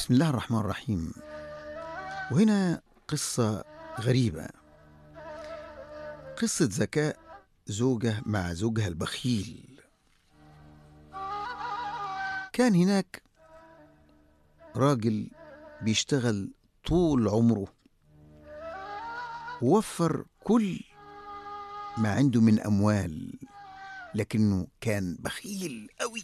بسم الله الرحمن الرحيم وهنا قصة غريبة قصة ذكاء زوجة مع زوجها البخيل كان هناك راجل بيشتغل طول عمره ووفر كل ما عنده من أموال لكنه كان بخيل قوي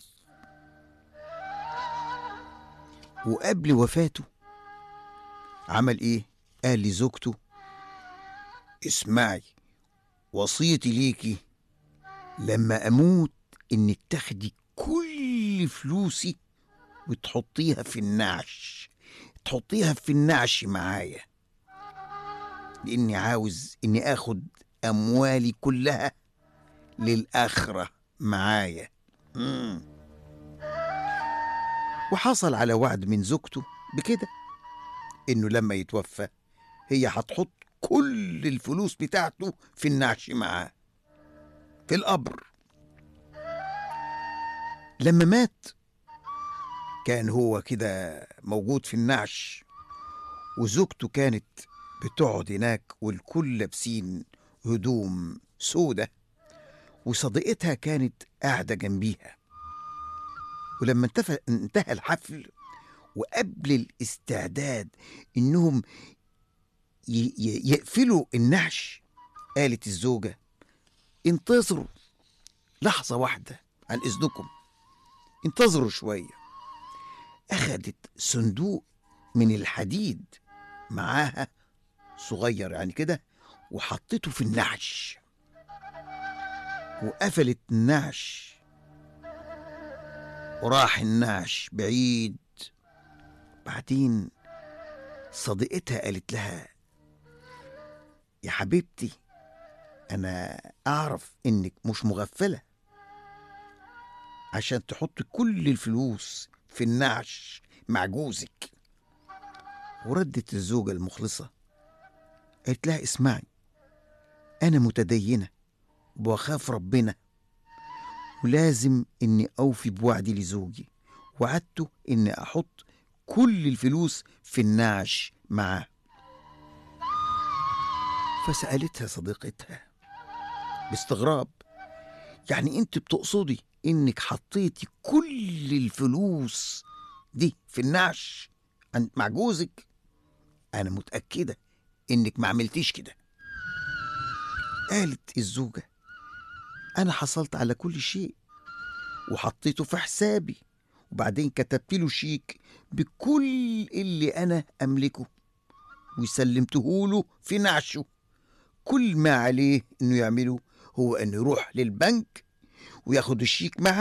وقبل وفاته عمل ايه قال لزوجته اسمعي وصيتي ليكي لما اموت انك تاخدي كل فلوسي وتحطيها في النعش تحطيها في النعش معايا لاني عاوز اني اخد اموالي كلها للاخره معايا مم. وحصل على وعد من زوجته بكده انه لما يتوفى هي هتحط كل الفلوس بتاعته في النعش معاه في القبر لما مات كان هو كده موجود في النعش وزوجته كانت بتقعد هناك والكل لابسين هدوم سودة وصديقتها كانت قاعدة جنبيها ولما انتفى انتهى الحفل وقبل الاستعداد انهم ي- ي- يقفلوا النعش قالت الزوجة انتظروا لحظة واحدة عن إذنكم انتظروا شوية أخدت صندوق من الحديد معاها صغير يعني كده وحطته في النعش وقفلت النعش وراح النعش بعيد بعدين صديقتها قالت لها يا حبيبتي انا اعرف انك مش مغفله عشان تحط كل الفلوس في النعش مع جوزك وردت الزوجه المخلصه قالت لها اسمعي انا متدينه وبخاف ربنا ولازم اني اوفي بوعدي لزوجي وعدته اني احط كل الفلوس في النعش معاه فسالتها صديقتها باستغراب يعني انت بتقصدي انك حطيتي كل الفلوس دي في النعش عن- مع جوزك انا متاكده انك ما عملتيش كده قالت الزوجه انا حصلت على كل شيء وحطيته في حسابي وبعدين كتبت له شيك بكل اللي انا املكه وسلمته له في نعشه كل ما عليه انه يعمله هو انه يروح للبنك وياخد الشيك معاه